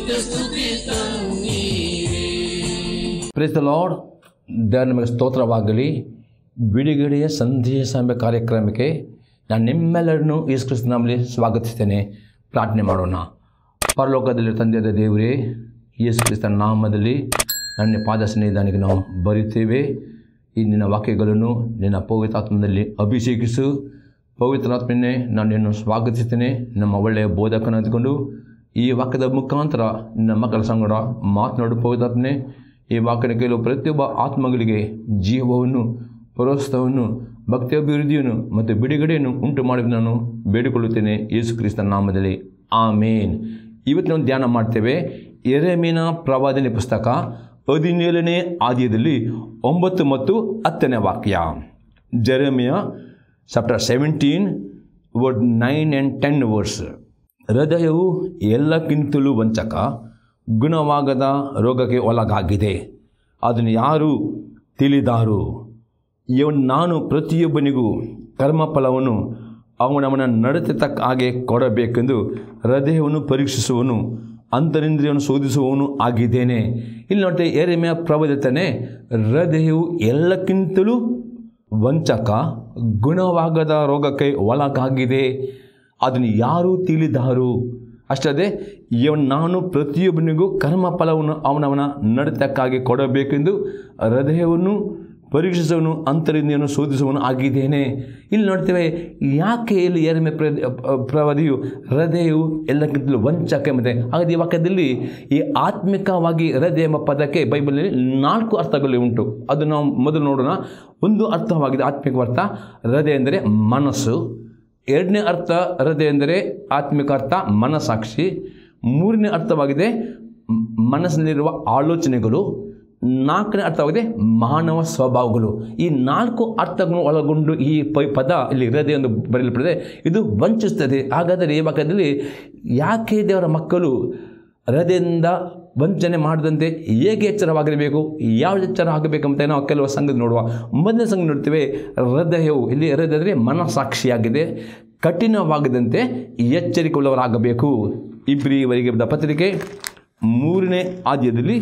ನಿತ್ಯ ಸ್ತುತಿ ತನ್ನೀರೇ praise the lord ದೇವರ ನಿಮಗೆ ಸ್ತೋತ್ರವಾಗಲಿ ಬಿಡುಗಡೆಯ ಸಂದೇಶ ಎಂಬ ಕಾರ್ಯಕ್ರಮಕ್ಕೆ ನಾನು ನಿಮ್ಮೆಲ್ಲರನ್ನು ಯೇಸು ಕ್ರಿಸ್ತ ನಾಮಲ್ಲಿ ಸ್ವಾಗತಿಸ್ತೇನೆ ಪ್ರಾರ್ಥನೆ ಮಾಡೋಣ ಪರಲೋಕದಲ್ಲಿ ತಂದೆಯಾದ ದೇವರೇ ಯೇಸು ಕ್ರಿಸ್ತನ ನಾಮದಲ್ಲಿ ನನ್ನ ಪಾದ ಸನ್ನಿಧಾನಕ್ಕೆ ನಾವು ಬರುತ್ತೇವೆ ಈ ನಿನ್ನ ವಾಕ್ಯಗಳನ್ನು ನಿನ್ನ ಪವಿತ್ರಾತ್ಮದಲ್ಲಿ ಅಭಿಷೇಕಿಸು ಪವಿತ್ರಾತ್ಮನೇ ನಾನು ನಿನ್ನನ್ನು ಸ್ವಾಗತಿಸ್ತೇನೆ ನಮ್ಮ ಒಳ್ಳೆಯ ಬೋಧಕನ ಅಂದ್ಕೊಂಡು ಈ ವಾಕ್ಯದ ಮುಖಾಂತರ ನಿನ್ನ ಮಕ್ಕಳ ಸಂಗಡ ಮಾತನಾಡು ಪವಿತ್ರಾತ್ಮನೆ ಈ ವಾಕ್ಯದ ಕೇಳುವ ಪ್ರತಿಯೊಬ್ಬ ಆತ್ಮಗಳಿಗೆ ಜೀವವನ್ನು ಪ್ರೋತ್ಸಾಹವನ್ನು ಭಕ್ತಿಯಭಿವೃದ್ಧಿಯನ್ನು ಮತ್ತು ಬಿಡುಗಡೆಯನ್ನು ಉಂಟು ಮಾಡಿ ನಾನು ಬೇಡಿಕೊಳ್ಳುತ್ತೇನೆ ಯೇಸು ಕ್ರಿಸ್ತನ ನಾಮದಲ್ಲಿ ಆಮೇನ್ ಇವತ್ತು ನಾವು ಧ್ಯಾನ ಮಾಡ್ತೇವೆ ಎರೆಮೀನ ಪ್ರವಾದನೆ ಪುಸ್ತಕ ಹದಿನೇಳನೇ ಆದ್ಯದಲ್ಲಿ ಒಂಬತ್ತು ಮತ್ತು ಹತ್ತನೇ ವಾಕ್ಯ Jeremiah chapter seventeen word nine and ten verse ಹೃದಯವು ಎಲ್ಲಕ್ಕಿಂತಲೂ ವಂಚಕ ಗುಣವಾಗದ ರೋಗಕ್ಕೆ ಒಳಗಾಗಿದೆ ಅದನ್ನು ಯಾರು ತಿಳಿದಾರು ಇವನು ನಾನು ಪ್ರತಿಯೊಬ್ಬನಿಗೂ ಕರ್ಮಫಲವನ್ನು ಅವನವನ ನಡತೆ ತಕ್ಕ ಹಾಗೆ ಕೊಡಬೇಕೆಂದು ಹೃದಯವನ್ನು ಪರೀಕ್ಷಿಸುವನು ಅಂತರಿಂದ್ರಿಯವನ್ನು ಶೋಧಿಸುವವನು ಆಗಿದ್ದೇನೆ ಇಲ್ಲಿ ನೋಡ್ತೇವೆ ಎರೆಮೆಯ ಪ್ರವದಿತಾನೆ ಹೃದಯವು ಎಲ್ಲಕ್ಕಿಂತಲೂ ವಂಚಕ ಗುಣವಾಗದ ರೋಗಕ್ಕೆ ಒಳಗಾಗಿದೆ ಅದನ್ನು ಯಾರು ತಿಳಿದಾರು ಅಷ್ಟೇ ಇವನು ನಾನು ಪ್ರತಿಯೊಬ್ಬನಿಗೂ ಕರ್ಮ ಫಲವನ್ನು ಅವನವನ ನಡತಕ್ಕಾಗಿ ಕೊಡಬೇಕೆಂದು ಹೃದಯವನ್ನು ಪರೀಕ್ಷಿಸುವನು ಅಂತರಿಂದಿಯನ್ನು ಶೋಧಿಸುವನು ಆಗಿದ್ದೇನೆ ಇಲ್ಲಿ ನೋಡ್ತೇವೆ ಯಾಕೆ ಇಲ್ಲಿ ಎರಮೆ ಪ್ರ ಪ್ರವಾದಿಯು ಹೃದಯವು ಎಲ್ಲಕ್ಕಿಂತಲೂ ವಂಚಕ ಎಂಬುದೇ ಹಾಗಾದ್ರೆ ಈ ವಾಕ್ಯದಲ್ಲಿ ಈ ಆತ್ಮಿಕವಾಗಿ ಹೃದಯ ಎಂಬ ಪದಕ್ಕೆ ಬೈಬಲಲ್ಲಿ ನಾಲ್ಕು ಅರ್ಥಗಳು ಉಂಟು ಅದು ನಾವು ಮೊದಲು ನೋಡೋಣ ಒಂದು ಅರ್ಥವಾಗಿದೆ ಆತ್ಮಿಕ ಅರ್ಥ ಹೃದಯ ಎಂದರೆ ಮನಸ್ಸು ಎರಡನೇ ಅರ್ಥ ಹೃದಯ ಎಂದರೆ ಆತ್ಮಿಕ ಅರ್ಥ ಮನಸ್ಸಾಕ್ಷಿ ಮೂರನೇ ಅರ್ಥವಾಗಿದೆ ಮ್- ಮನಸ್ಸಿನಲ್ಲಿರುವ ಆಲೋಚನೆಗಳು ನಾಲ್ಕನೇ ಅರ್ಥವಾಗಿದೆ ಮಾನವ ಸ್ವಭಾವಗಳು ಈ ನಾಲ್ಕು ಅರ್ಥಗಳನ್ನು ಒಳಗೊಂಡು ಈ ಪ ಪದ ಇಲ್ಲಿ ಹೃದಯ ಎಂದು ಬರೆಯಲ್ಪಡಿದೆ ಇದು ವಂಚಿಸ್ತದೆ ಹಾಗಾದರೆ ಈ ವಾಕ್ಯದಲ್ಲಿ ಯಾಕೆ ದೇವರ ಮಕ್ಕಳು ಹೃದಯದಿಂದ ವಂಚನೆ ಮಾಡದಂತೆ ಹೇಗೆ ಎಚ್ಚರವಾಗಿರಬೇಕು ಯಾವ ಎಚ್ಚರ ಆಗಬೇಕಂತ ನಾವು ಕೆಲವು ಸಂಗತಿ ನೋಡುವ ಮೊದಲನೇ ಸಂಗತಿ ನೋಡ್ತೇವೆ ಹೃದಯವು ಇಲ್ಲಿ ಹೃದಯ ಅಂದರೆ ಮನಸ್ಸಾಕ್ಷಿಯಾಗಿದೆ ಕಠಿಣವಾಗದಂತೆ ಎಚ್ಚರಿಕೊಳ್ಳವರಾಗಬೇಕು ಇಬ್ಬರಿವರೆಗೆ ಬರೆದ ಪತ್ರಿಕೆ ಮೂರನೇ ಆದ್ಯದಲ್ಲಿ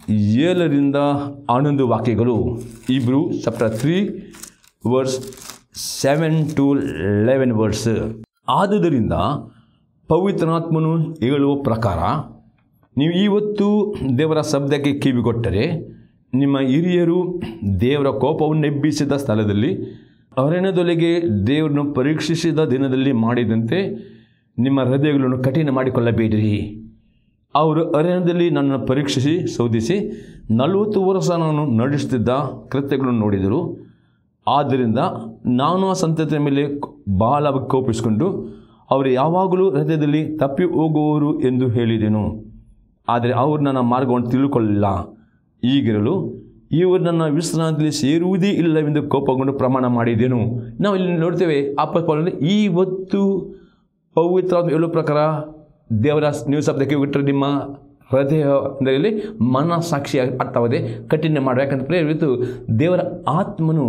ಏಳರಿಂದ ಹನ್ನೊಂದು ವಾಕ್ಯಗಳು ಇಬ್ರು chapter three verse seven to eleven verse ಆದುದರಿಂದ ಪವಿತ್ರಾತ್ಮನು ಹೇಳುವ ಪ್ರಕಾರ ನೀವು ಇವತ್ತು ದೇವರ ಶಬ್ದಕ್ಕೆ ಕಿವಿಗೊಟ್ಟರೆ ನಿಮ್ಮ ಹಿರಿಯರು ದೇವರ ಕೋಪವನ್ನು ಎಬ್ಬಿಸಿದ ಸ್ಥಳದಲ್ಲಿ ಅರಣ್ಯದೊಳಗೆ ದೇವರನ್ನು ಪರೀಕ್ಷಿಸಿದ ದಿನದಲ್ಲಿ ಮಾಡಿದಂತೆ ನಿಮ್ಮ ಹೃದಯಗಳನ್ನು ಕಠಿಣ ಮಾಡಿಕೊಳ್ಳಬೇಡಿರಿ ಅವರು ಅರಣ್ಯದಲ್ಲಿ ನನ್ನನ್ನು ಪರೀಕ್ಷಿಸಿ ಶೋಧಿಸಿ ನಲವತ್ತು ವರ್ಷ ನಾನು ನಡೆಸುತ್ತಿದ್ದ ಕೃತ್ಯಗಳನ್ನು ನೋಡಿದರು ಆದ್ದರಿಂದ ನಾನು ಆ ಸಂತತಿಯ ಮೇಲೆ ಬಹಳ ಕೋಪಿಸಿಕೊಂಡು ಅವರು ಯಾವಾಗಲೂ ಹೃದಯದಲ್ಲಿ ತಪ್ಪಿ ಹೋಗುವವರು ಎಂದು ಹೇಳಿದೆನು ಆದರೆ ಅವರು ನನ್ನ ಮಾರ್ಗವನ್ನು ತಿಳ್ಕೊಳ್ಳಿಲ್ಲ ಈಗಿರಲು ಇವರು ನನ್ನ ವಿಶ್ರಾಂತಿಯಲ್ಲಿ ಸೇರುವುದೇ ಇಲ್ಲವೆಂದು ಕೋಪಗೊಂಡು ಪ್ರಮಾಣ ಮಾಡಿದೆನು ನಾವು ಇಲ್ಲಿ ನೋಡ್ತೇವೆ ಅಪ್ಪಲ್ಲಿ ಇವತ್ತು ಪವಿತ್ರ ಹೇಳೋ ಪ್ರಕಾರ ದೇವರ ನೀವು ಶಬ್ದಕ್ಕೆ ಬಿಟ್ಟರೆ ನಿಮ್ಮ ಹೃದಯ ಅಂದರೆ ಇಲ್ಲಿ ಮನಸ್ಸಾಕ್ಷಿ ಅರ್ಥವಾದೆ ಕಠಿಣ ಮಾಡುವ ಯಾಕಂದರೆ ಇವತ್ತು ದೇವರ ಆತ್ಮನು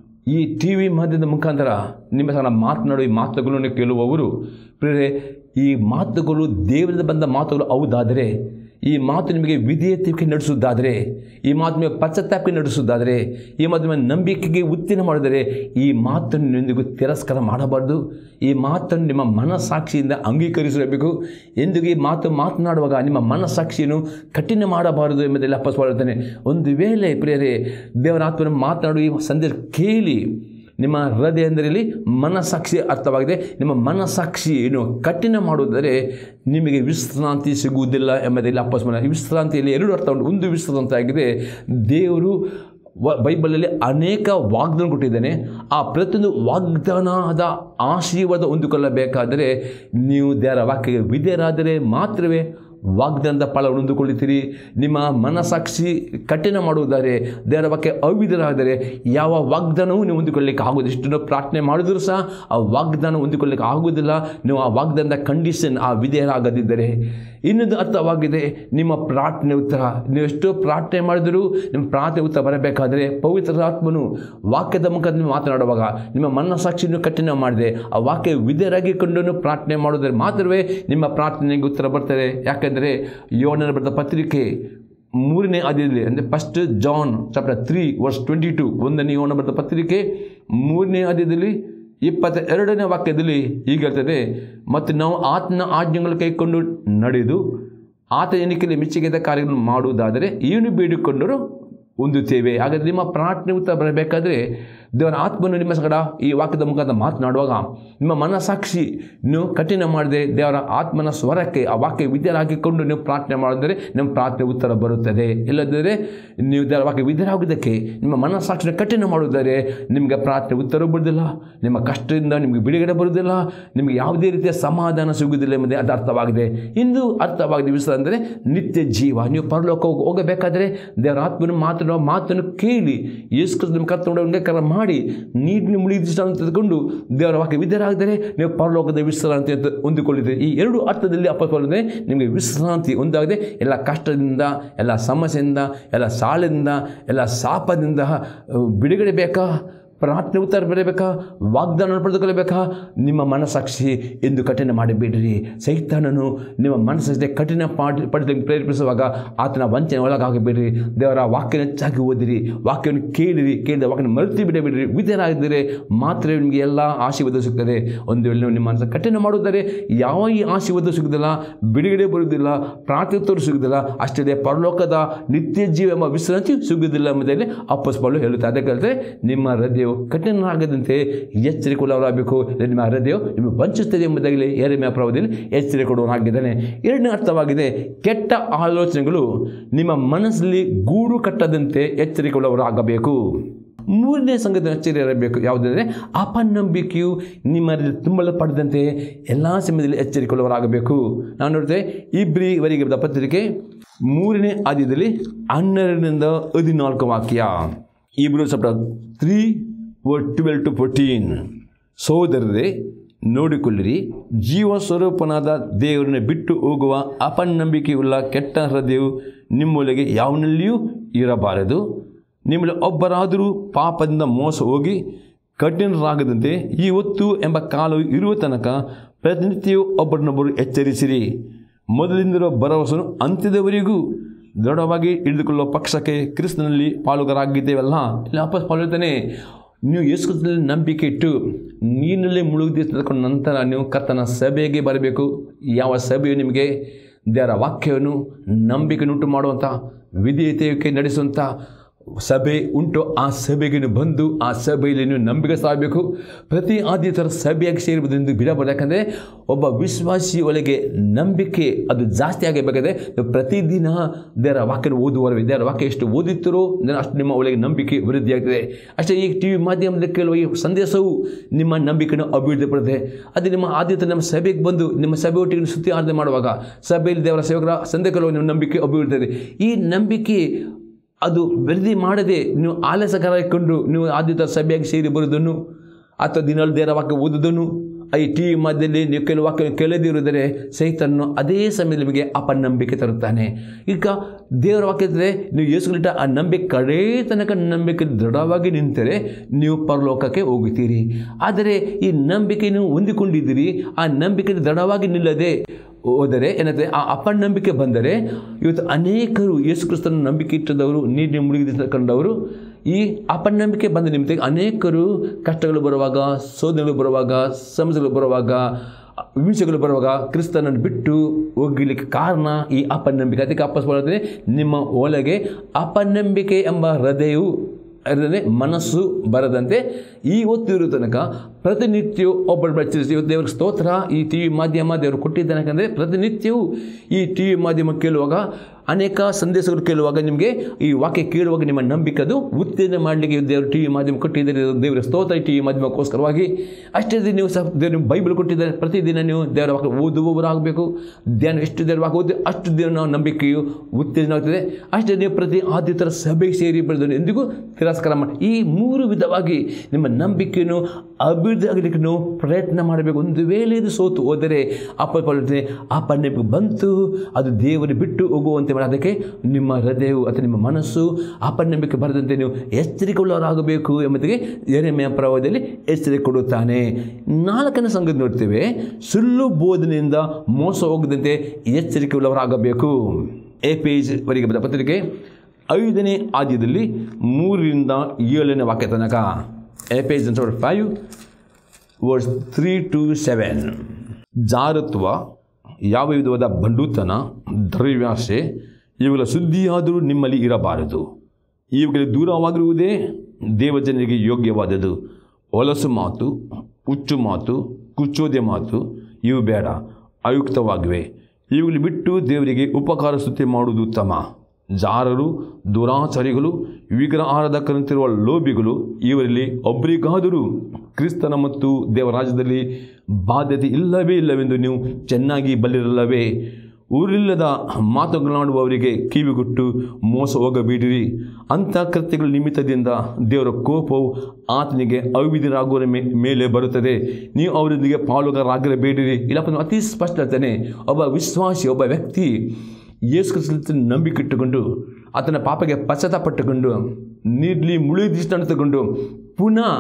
ಈ ಟಿ ವಿ ಮಾಧ್ಯಮದ ಮುಖಾಂತರ ನಿಮ್ಮ ಸಹ ಮಾತನಾಡುವ ಈ ಮಾತುಗಳನ್ನು ಕೇಳುವವರು ಪ್ರೇರೆ ಈ ಮಾತುಗಳು ದೇವರಿಂದ ಬಂದ ಮಾತುಗಳು ಹೌದಾದರೆ ಈ ಮಾತು ನಿಮಗೆ ವಿಧೇಯತೆಗೆ ನಡೆಸುವುದಾದರೆ ಈ ಮಾತು ನಿಮಗೆ ಪಶ್ಚಾತ್ತಾಪಕ್ಕೆ ನಡೆಸುವುದಾದರೆ ಈ ಮಾತು ನಿಮ್ಮ ನಂಬಿಕೆಗೆ ಉತ್ತೀರ್ಣ ಮಾಡಿದರೆ ಈ ಮಾತನ್ನು ಎಂದಿಗೂ ತಿರಸ್ಕಾರ ಮಾಡಬಾರ್ದು ಈ ಮಾತನ್ನು ನಿಮ್ಮ ಮನಸ್ಸಾಕ್ಷಿಯಿಂದ ಅಂಗೀಕರಿಸಬೇಕು ಎಂದಿಗೂ ಈ ಮಾತು ಮಾತನಾಡುವಾಗ ನಿಮ್ಮ ಮನಸ್ಸಾಕ್ಷಿಯನ್ನು ಕಠಿಣ ಮಾಡಬಾರದು ಎಂಬುದೆಲ್ಲ ಅಪ್ಪಸ್ವಾಡುತ್ತಾನೆ ಒಂದು ವೇಳೆ ಪ್ರಿಯರೇ ದೇವರ ಆತ್ಮನ ಮಾತನಾಡುವ ಈ ಸಂದೇಶ ಕೇಳಿ ನಿಮ್ಮ ಹೃದಯ ಅಂದರೆ ಇಲ್ಲಿ ಮನಸ್ಸಾಕ್ಷಿ ಅರ್ಥವಾಗಿದೆ ನಿಮ್ಮ ಮನಸ್ಸಾಕ್ಷಿ ಏನು ಕಠಿಣ ಮಾಡುವುದರೆ ನಿಮಗೆ ವಿಶ್ರಾಂತಿ ಸಿಗುವುದಿಲ್ಲ ಎಂಬುದರಲ್ಲಿ ಅಪ್ಪಸ್ಮನ ಈ ವಿಶ್ರಾಂತಿಯಲ್ಲಿ ಎರಡು ಅರ್ಥ ಉಂಟು ಒಂದು ವಿಶ್ರಾಂತಿ ಆಗಿದೆ ದೇವರು ವ ಬೈಬಲಲ್ಲಿ ಅನೇಕ ವಾಗ್ದಾನ ಕೊಟ್ಟಿದ್ದಾನೆ ಆ ಪ್ರತಿಯೊಂದು ವಾಗ್ದಾನದ ಆಶೀರ್ವಾದ ಹೊಂದಿಕೊಳ್ಳಬೇಕಾದರೆ ನೀವು ದೇವರ ವಾಕ್ಯಕ್ಕೆ ವಿಧೇಯರಾದರೆ ಮಾತ್ರವೇ ವಾಗ್ದಾನದ ಫಲ ಹೊಂದಿಕೊಳ್ಳುತ್ತೀರಿ ನಿಮ್ಮ ಮನಸ್ಸಾಕ್ಷಿ ಕಠಿಣ ಮಾಡುವುದಾದರೆ ದೇವರ ಬಗ್ಗೆ ಅವಿಧರಾದರೆ ಯಾವ ವಾಗ್ದಾನವೂ ನೀವು ಹೊಂದಿಕೊಳ್ಳಿಕ್ಕೆ ಆಗುವುದಿಲ್ಲ ಇಷ್ಟನ್ನು ಪ್ರಾರ್ಥನೆ ಮಾಡಿದರೂ ಸಹ ಆ ವಾಗ್ದಾನ ಹೊಂದಿಕೊಳ್ಳಿಕ್ಕೆ ಆಗುವುದಿಲ್ಲ ನೀವು ಆ ವಾಗ್ದಾನದ ಕಂಡೀಷನ್ ಆ ವಿಧೇಯರಾಗದಿದ್ದರೆ ಇನ್ನೊಂದು ಅರ್ಥವಾಗಿದೆ ನಿಮ್ಮ ಪ್ರಾರ್ಥನೆ ಉತ್ತರ ನೀವು ಎಷ್ಟೋ ಪ್ರಾರ್ಥನೆ ಮಾಡಿದರೂ ನಿಮ್ಮ ಪ್ರಾರ್ಥನೆ ಉತ್ತರ ಬರಬೇಕಾದರೆ ಪವಿತ್ರಾತ್ಮನು ವಾಕ್ಯದ ಮುಖದಲ್ಲಿ ಮಾತನಾಡುವಾಗ ನಿಮ್ಮ ಮನಸ್ಸಾಕ್ಷಿಯನ್ನು ಕಠಿಣ ಮಾಡಿದೆ ಆ ವಾಕ್ಯ ವಿಧೇಯರಾಗಿಕೊಂಡು ಪ್ರಾರ್ಥನೆ ಮಾಡೋದ್ರೆ ಮಾತ್ರವೇ ನಿಮ್ಮ ಪ್ರಾರ್ಥನೆಗೆ ಉತ್ತರ ಬರ್ತದೆ ಯಾಕೆಂದರೆ ಯೋನನ ಬರೆದ ಪತ್ರಿಕೆ ಮೂರನೇ ಆದಿಯಲ್ಲಿ ಅಂದರೆ first John chapter three verse twenty two ಒಂದನೇ ಯೋನ ಬರೆದ ಪತ್ರಿಕೆ ಮೂರನೇ ಆದ್ಯದಲ್ಲಿ ಇಪ್ಪತ್ತ ಎರಡನೇ ವಾಕ್ಯದಲ್ಲಿ ಹೀಗೆ ಹೇಳ್ತದೆ ಮತ್ತು ನಾವು ಆತನ ಆಜ್ಞೆಗಳು ಕೈಕೊಂಡು ನಡೆದು ಆತ ಎಣಿಕೆಯಲ್ಲಿ ಮೆಚ್ಚುಗೆದ ಕಾರ್ಯಗಳನ್ನು ಮಾಡುವುದಾದರೆ ಏನು ಬೇಡಿಕೊಂಡರೂ ಹೊಂದುತ್ತೇವೆ ಹಾಗಾದರೆ ನಿಮ್ಮ ಪ್ರಾರ್ಥನೆ ಉತ್ತರ ಬರಬೇಕಾದ್ರೆ ದೇವರ ಆತ್ಮನು ನಿಮ್ಮ ಸಂಗಡ ಈ ವಾಕ್ಯದ ಮುಖಾಂತರ ಮಾತನಾಡುವಾಗ ನಿಮ್ಮ ಮನಸ್ಸಾಕ್ಷಿ ನೀವು ಕಠಿಣ ಮಾಡದೆ ದೇವರ ಆತ್ಮನ ಸ್ವರಕ್ಕೆ ಆ ವಾಕ್ಯ ವಿದ್ಯರಾಗಿಕೊಂಡು ನೀವು ಪ್ರಾರ್ಥನೆ ಮಾಡಿದರೆ ನಿಮ್ಮ ಪ್ರಾರ್ಥನೆ ಉತ್ತರ ಬರುತ್ತದೆ ಇಲ್ಲದಿದ್ದರೆ ನೀವು ದೇವರ ವಾಕ್ಯ ವಿದ್ಯರಾಗುವುದಕ್ಕೆ ನಿಮ್ಮ ಮನಸ್ಸಾಕ್ಷಿನ ಕಠಿಣ ಮಾಡುವುದರೆ ನಿಮಗೆ ಪ್ರಾರ್ಥನೆ ಉತ್ತರ ಬರುವುದಿಲ್ಲ ನಿಮ್ಮ ಕಷ್ಟದಿಂದ ನಿಮಗೆ ಬಿಡುಗಡೆ ಬರುವುದಿಲ್ಲ ನಿಮಗೆ ಯಾವುದೇ ರೀತಿಯ ಸಮಾಧಾನ ಸಿಗುವುದಿಲ್ಲ ಎಂಬುದೇ ಅದು ಅರ್ಥವಾಗಿದೆ ಇಂದು ಅರ್ಥವಾಗಿದೆ ವಿಷಯ ಅಂದರೆ ನಿತ್ಯ ಜೀವ ನೀವು ಪರಲೋಕ ಹೋಗ- ಹೋಗಬೇಕಾದರೆ ದೇವರ ಆತ್ಮನ ಮಾತನಾಡುವ ಮಾತನ್ನು ಕೇಳಿ ಯೇಸು ಕ್ರಿಸ್ತ ನಿಮ್ಮ ಕರ್ತನೋಡ ಅಂಗೀಕಾರ ಮಾಡಿ ನೀರಿನ ಮುಳುಗಿ ವಿಶ್ರಾಂತಿ ತೆಗೆದುಕೊಂಡು ದೇವರ ವಾಕ್ಯ ವಿದ್ಯರಾಗಿದ್ದರೆ ನೀವು ಪರಲೋಕದ ವಿಶ್ರಾಂತಿ ಅಂತ ಹೊಂದಿಕೊಳ್ಳಿದ್ದೀರಿ ಈ ಎರಡು ಅರ್ಥದಲ್ಲಿ ಅಪ್ಪನೇ ನಿಮಗೆ ವಿಶ್ರಾಂತಿ ಒಂದಾಗದೆ ಎಲ್ಲ ಕಷ್ಟದಿಂದ ಎಲ್ಲ ಸಮಸ್ಯೆಯಿಂದ ಎಲ್ಲ ಸಾಲದಿಂದ ಎಲ್ಲ ಶಾಪದಿಂದ ಅಹ್, ಬಿಡುಗಡೆ ಬೇಕಾ ಪ್ರಾರ್ಥನೆ ಉತ್ತರ ಬರಬೇಕಾ ವಾಗ್ದಾನ ಪಡೆದುಕೊಳ್ಳಬೇಕಾ ನಿಮ್ಮ ಮನಸ್ಸಾಕ್ಷಿ ಎಂದು ಕಠಿಣ ಮಾಡಿಬಿಡಿರಿ ಸೈತಾನನು ನಿಮ್ಮ ಮನಸ್ಸಾಕ್ಷಿ ಕಠಿಣ ಪಾಡಿ ಪಡೆದು ಪ್ರೇರೇಪಿಸುವಾಗ ಆತನ ವಂಚನೆ ಒಳಗಾಗಬೇಡಿರಿ ದೇವರ ವಾಕ್ಯನ ಹೆಚ್ಚಾಗಿ ಓದಿರಿ ವಾಕ್ಯವನ್ನು ಕೇಳಿರಿ ಕೇಳಿದ ವಾಕ್ಯನ ಮರೆತು ಬಿಡಬೇಡಿರಿ ವಿಧೇಯರಾಗಿದ್ದರೆ ಮಾತ್ರ ನಿಮಗೆ ಎಲ್ಲ ಆಶೀರ್ವಾದ ಸಿಗ್ತದೆ ಒಂದು ವೇಳೆ ನೀವು ನಿಮ್ಮ ಮನಸ್ಸು ಕಠಿಣ ಮಾಡುವುದರೆ ಯಾವ ಈ ಆಶೀರ್ವಾದ ಸಿಗುವುದಿಲ್ಲ ಬಿಡುಗಡೆ ಬರುವುದಿಲ್ಲ ಪ್ರಾರ್ಥನೆ ಉತ್ತರ ಸಿಗುವುದಿಲ್ಲ ಅಷ್ಟೇ ಪರಲೋಕದ ನಿತ್ಯ ಜೀವ ಎಂಬ ವಿಶ್ರಾಂತಿ ಸಿಗುವುದಿಲ್ಲ ಎಂಬುದರಲ್ಲಿ ಅಪ್ಪಸ್ಪಾಲು ಹೇಳುತ್ತೆ ಅದಕ್ಕೆ ಹೇಳ್ತಾರೆ ನಿಮ್ಮ ಹೃದಯವು ಕಠಿಣರಾಗದಂತೆ ಎಚ್ಚರಿಕೊಳ್ಳಲಾಗಬೇಕು ನಿಮ್ಮ ಹೃದಯವು ನಿಮಗೆ ವಂಚಿಸುತ್ತದೆ ಎಂಬುದಾಗಲಿ ಏರೆಮೆಯ ಪ್ರಭಾವದಲ್ಲಿ ಎಚ್ಚರಿಕೆ ಕೊಡುವನಾಗಿದ್ದಾನೆ ಎರಡನೇ ಅರ್ಥವಾಗಿದೆ ಕೆಟ್ಟ ಆಲೋಚನೆಗಳು ನಿಮ್ಮ ಮನಸ್ಸಲ್ಲಿ ಗೂಡು ಕಟ್ಟದಂತೆ ಎಚ್ಚರಿಕೊಳ್ಳುವವರಾಗಬೇಕು ಮೂರನೇ ಸಂಗತಿ ಎಚ್ಚರಿಕೆ ಇರಬೇಕು ಯಾವುದಂದರೆ ಅಪನಂಬಿಕೆಯು ನಿಮ್ಮ ತುಂಬಲ್ಪಡದಂತೆ ಎಲ್ಲ ಸಮಯದಲ್ಲಿ ಎಚ್ಚರಿಕೊಳ್ಳುವವರಾಗಬೇಕು ನಾನು ನೋಡಿದೆ ಇಬ್ರಿವರೆಗೆ ಬರೆದ ಪತ್ರಿಕೆ ಮೂರನೇ ಆದ್ಯದಲ್ಲಿ ಹನ್ನೆರಡರಿಂದ ಹದಿನಾಲ್ಕು ವಾಕ್ಯ ಇಬ್ರು ಸಪ್ಟ ತ್ರೀ ಟ್ವೆಲ್ ಟು ಫೋರ್ಟೀನ್ ಸೋದರರೇ ನೋಡಿಕೊಳ್ಳಿರಿ ಜೀವ ಸ್ವರೂಪನಾದ ದೇವರನ್ನು ಬಿಟ್ಟು ಹೋಗುವ ಅಪನಂಬಿಕೆಯುಳ್ಳ ಕೆಟ್ಟ ಹೃದಯವು ನಿಮ್ಮೊಳಗೆ ಯಾವನಲ್ಲಿಯೂ ಇರಬಾರದು ನಿಮ್ಮಲ್ಲಿ ಒಬ್ಬರಾದರೂ ಪಾಪದಿಂದ ಮೋಸ ಹೋಗಿ ಕಠಿಣರಾಗದಂತೆ ಈ ಹೊತ್ತು ಎಂಬ ಕಾಲವು ಇರುವ ತನಕ ಪ್ರತಿನಿತ್ಯವೂ ಒಬ್ಬರನ್ನೊಬ್ಬರು ಎಚ್ಚರಿಸಿರಿ ಮೊದಲಿಂದಿರುವ ಭರವಸೆನು ಅಂತ್ಯದವರೆಗೂ ದೃಢವಾಗಿ ಹಿಡಿದುಕೊಳ್ಳುವ ಪಕ್ಷಕ್ಕೆ ಕ್ರಿಸ್ತನಲ್ಲಿ ಪಾಲುಗಾರಾಗಿದ್ದೇವಲ್ಲ ಇಲ್ಲಿ ವಾಪಸ್ ಪಾಲ್ಗೊಳ್ತಾನೆ ನೀವು ಯೇಸುಕ್ರಿಸ್ತನಲ್ಲಿ ನಂಬಿಕೆ ಇಟ್ಟು ನೀರಿನಲ್ಲಿ ಮುಳುಗಿ ತೆಗೆದುಕೊಂಡ ನಂತರ ನೀವು ಕರ್ತನ ಸಭೆಗೆ ಬರಬೇಕು ಯಾವ ಸಭೆಯು ನಿಮಗೆ ದೇವರ ವಾಕ್ಯವನ್ನು ನಂಬಿಕೆಯನ್ನುಂಟು ಮಾಡುವಂಥ ವಿಧೇಯತೆಗೆ ನಡೆಸುವಂಥ ಸಭೆ ಉಂಟು ಆ ಸಭೆಗೆ ನೀವು ಬಂದು ಆ ಸಭೆಯಲ್ಲಿ ನೀವು ನಂಬಿಕೆ ಸಾಗಬೇಕು ಪ್ರತಿ ಆದ್ಯತರ ಸಭೆಯಾಗಿ ಸೇರುವುದೆಂದು ಬಿಡಬಾರ್ದು ಯಾಕಂದರೆ ಒಬ್ಬ ವಿಶ್ವಾಸಿ ಒಳಗೆ ನಂಬಿಕೆ ಅದು ಜಾಸ್ತಿ ಆಗಬೇಕಾದ್ರೆ ನೀವು ಪ್ರತಿದಿನ ದೇವರ ವಾಕ್ಯನ ಓದುವವರೆ ದೇವರ ವಾಕ್ಯ ಎಷ್ಟು ಓದುತ್ತಿರೋ ಅಷ್ಟು ನಿಮ್ಮ ಒಳಗೆ ನಂಬಿಕೆ ವೃದ್ಧಿಯಾಗ್ತದೆ ಅಷ್ಟೇ ಈ ಟಿ ವಿ ಮಾಧ್ಯಮದಲ್ಲಿ ಕೇಳುವ ಈ ಸಂದೇಶವು ನಿಮ್ಮ ನಂಬಿಕೆಯನ್ನು ಅಭಿವೃದ್ಧಿ ಪಡುತ್ತೆ ಅದು ನಿಮ್ಮ ಆದ್ಯತೆ ನಮ್ಮ ಸಭೆಗೆ ಬಂದು ನಿಮ್ಮ ಸಭೆ ಒಟ್ಟಿಗೆ ನೀವು ಸುದ್ದಿ ಆರಾಧನೆ ಮಾಡುವಾಗ ಸಭೆಯಲ್ಲಿ ದೇವರ ಸೇವಕರ ಸಂದೇಶ ನಿಮ್ಮ ನಂಬಿಕೆ ಅಭಿವೃದ್ಧಿ ಈ ನಂಬಿಕೆ ಅದು ವೃದ್ಧಿ ಮಾಡದೆ ನೀವು ಆಲಸ್ಯಕರಕೊಂಡು ನೀವು ಆದ್ಯತ ಸಭೆಯಾಗಿ ಸೇರಿ ಬರುವುದನ್ನು ಅಥವಾ ದಿನಾಲು ದೇವರ ವಾಕ್ಯ ಓದುವುದನ್ನು ಈ ಟಿ ವಿ ಮಧ್ಯದಲ್ಲಿ ನೀವು ಕೆಲವು ವಾಕ್ಯ ಕೇಳದಿರುವುದರೆ ಸಹಿತನ್ನು ಅದೇ ಸಮಯದಲ್ಲಿ ನಿಮಗೆ ಅಪನಂಬಿಕೆ ತರುತ್ತಾನೆ ಈಗ ದೇವರ ವಾಕ್ಯದಲ್ಲಿ ನೀವು ಯೇಸುಗಳಿಟ್ಟ ಆ ನಂಬಿಕೆ ಕಡೇ ತನಕ ನಂಬಿಕೆ ದೃಢವಾಗಿ ನಿಂತರೆ ನೀವು ಪರಲೋಕಕ್ಕೆ ಹೋಗುತ್ತೀರಿ ಆದರೆ ಈ ನಂಬಿಕೆ ನೀವು ಹೊಂದಿಕೊಂಡಿದ್ದೀರಿ ಆ ನಂಬಿಕೆ ದೃಢವಾಗಿ ನಿಲ್ಲದೆ ಹೋದರೆ ಏನಂದರೆ ಆ ಅಪನಂಬಿಕೆ ಬಂದರೆ ಇವತ್ತು ಅನೇಕರು ಯೇಸು ಕ್ರಿಸ್ತನ ನಂಬಿಕೆ ಇಟ್ಟದವರು ನೀರಿನ ಮುಳುಗಿಕೊಂಡವರು ಈ ಅಪನಂಬಿಕೆ ಬಂದ ನಿಮಿತ್ತ ಅನೇಕರು ಕಷ್ಟಗಳು ಬರುವಾಗ ಶೋಧನೆಗಳು ಬರುವಾಗ ಸಮಸ್ಯೆಗಳು ಬರುವಾಗ ಹಿಂಸೆಗಳು ಬರುವಾಗ ಕ್ರಿಸ್ತನನ್ನು ಬಿಟ್ಟು ಹೋಗಲಿಕ್ಕೆ ಕಾರಣ ಈ ಅಪನಂಬಿಕೆ ಅದಕ್ಕೆ ಅಪ್ಪಸ್ ಬರೋದ್ರೆ ನಿಮ್ಮ ಒಳಗೆ ಅಪನಂಬಿಕೆ ಎಂಬ ಹೃದಯವು ಅದರಲ್ಲಿ ಮನಸ್ಸು ಬರದಂತೆ ಈ ಹೊತ್ತು ಇರೋ ತನಕ ಪ್ರತಿನಿತ್ಯವೂ ಒಬ್ಬರು ಎಚ್ಚರಿಸಿ ಇವತ್ತು ದೇವರ ಸ್ತೋತ್ರ ಈ ಟಿ ವಿ ಮಾಧ್ಯಮ ದೇವರು ಕೊಟ್ಟಿದ್ದಾನೆ ಯಾಕಂದರೆ ಪ್ರತಿನಿತ್ಯವೂ ಈ ಟಿ ವಿ ಮಾಧ್ಯಮ ಕೇಳುವಾಗ ಅನೇಕ ಸಂದೇಶಗಳು ಕೇಳುವಾಗ ನಿಮಗೆ ಈ ವಾಕ್ಯ ಕೇಳುವಾಗ ನಿಮ್ಮ ನಂಬಿಕೆ ಅದು ಉತ್ತೇಜನ ಮಾಡಲಿಕ್ಕೆ ದೇವರು ಟಿ ವಿ ಮಾಧ್ಯಮ ಕೊಟ್ಟಿದ್ದಾರೆ ದೇವರ ಸ್ತೋತ್ರ ಟಿ ವಿ ಮಾಧ್ಯಮಕ್ಕೋಸ್ಕರವಾಗಿ ಅಷ್ಟೇ ದಿನ ನೀವು ಸಹ ದೇವರು ಬೈಬಲ್ ಕೊಟ್ಟಿದ್ದಾರೆ ಪ್ರತಿದಿನ ನೀವು ದೇವರ ವಾಕ್ಯ ಓದುವವರಾಗಬೇಕು ಧ್ಯಾನ ಎಷ್ಟು ದೇವರ ವಾಕ್ಯ ಓದಿ ಅಷ್ಟು ದಿನ ನಾವು ನಂಬಿಕೆಯು ಉತ್ತೇಜನ ಆಗ್ತದೆ ಅಷ್ಟೇ ನೀವು ಪ್ರತಿ ಆದ್ಯತರ ಸಭೆಗೆ ಸೇರಿ ಬೆಳೆದು ಎಂದಿಗೂ ತಿರಸ್ಕಾರ ಮಾಡಿ ಈ ಮೂರು ವಿಧವಾಗಿ ನಿಮ್ಮ ನಂಬಿಕೆಯನ್ನು ಅಭಿವೃದ್ಧಿ ಆಗಲಿಕ್ಕೆ ನೀವು ಪ್ರಯತ್ನ ಮಾಡಬೇಕು ಒಂದು ವೇಳೆ ಇದು ಸೋತು ಹೋದರೆ ಅಪ್ಪ ಪಡುತ್ತೆ ಆ ನಿಮಗೆ ಬಂತು ಅದು ದೇವರು ಬಿಟ್ಟು ಹೋಗುವಂತೆ ಮಾಡಿ ಅದಕ್ಕೆ ನಿಮ್ಮ ಹೃದಯವು ಅಥವಾ ನಿಮ್ಮ ಮನಸ್ಸು ಅಪನಂಬಿಕೆ ಬರದಂತೆ ನೀವು ಎಚ್ಚರಿಕೆ ಉಳ್ಳವರಾಗಬೇಕು ಎಂಬುದಕ್ಕೆ ಎರೆಮೆಯ ಪ್ರಭಾವದಲ್ಲಿ ಎಚ್ಚರಿಕೆ ಕೊಡುತ್ತಾನೆ ನಾಲ್ಕನೇ ಸಂಗತಿ ನೋಡ್ತೇವೆ ಸುಳ್ಳು ಬೋಧನೆಯಿಂದ ಮೋಸ ಹೋಗದಂತೆ ಎಚ್ಚರಿಕೆ ಉಳ್ಳವರಾಗಬೇಕು ಎ ಪೇಜ್ ವರೆಗೆ ಬರೆದ ಪತ್ರಿಕೆ ಐದನೇ ಆದ್ಯದಲ್ಲಿ ಮೂರರಿಂದ ಏಳನೇ ವಾಕ್ಯ ತನಕ a page number five verse three to seven ಜಾರತ್ವ ಯಾವ ವಿಧವಾದ ಬಂಡುತನ ದ್ರವ್ಯಾಸೆ ಇವುಗಳ ಸುದ್ದಿಯಾದರೂ ನಿಮ್ಮಲ್ಲಿ ಇರಬಾರದು ಇವುಗಳಿಗೆ ದೂರವಾಗಿರುವುದೇ ದೇವಜನರಿಗೆ ಯೋಗ್ಯವಾದದ್ದು ಹೊಲಸು ಮಾತು ಹುಚ್ಚು ಮಾತು ಕುಚ್ಚೋದೆ ಮಾತು ಇವು ಬೇಡ ಅಯುಕ್ತವಾಗಿವೆ ಇವುಗಳು ಬಿಟ್ಟು ದೇವರಿಗೆ ಉಪಕಾರ ಸ್ತುತಿ ಮಾಡುವುದು ಉತ್ತಮ ಜಾರರು ದುರಾಚಾರಿಗಳು ವಿಗ್ರಹ ಆರಾಧಕರಂತಿರುವ ಲೋಭಿಗಳು ಇವರಲ್ಲಿ ಒಬ್ಬರಿಗಾದರೂ ಕ್ರಿಸ್ತನ ಮತ್ತು ದೇವರಾಜ್ಯದಲ್ಲಿ ಬಾಧ್ಯತೆ ಇಲ್ಲವೇ ಇಲ್ಲವೆಂದು ನೀವು ಚೆನ್ನಾಗಿ ಬಲ್ಲಿರಲ್ಲವೇ ಊರಿಲ್ಲದ ಮಾತುಗಳಾಡುವವರಿಗೆ ಕಿವಿಗೊಟ್ಟು ಮೋಸ ಹೋಗಬೇಡಿರಿ ಅಂಥ ಕೃತ್ಯಗಳ ನಿಮಿತ್ತದಿಂದ ದೇವರ ಕೋಪವು ಆತನಿಗೆ ಅವಿಧಿರಾಗುವ ಮೇ ಮೇಲೆ ಬರುತ್ತದೆ ನೀವು ಅವರೊಂದಿಗೆ ಪಾಲುಗಾರರಾಗಿರಬೇಡಿರಿ ಇಲ್ಲಪ್ಪ ಅತಿ ಸ್ಪಷ್ಟತನೆ ಒಬ್ಬ ವಿಶ್ವಾಸಿ ಒಬ್ಬ ವ್ಯಕ್ತಿ ಯೇಸು ಕ್ರಿಸ್ತನ ನಂಬಿಕೆ ಇಟ್ಟುಕೊಂಡು ಆತನ ಪಾಪಗೆ ಪಶ್ಚಾತ್ತಾಪಟ್ಟುಕೊಂಡು ನೀಡ್ಲಿ ಮುಳುಗಿ ತಗೊಂಡು ಪುನಃ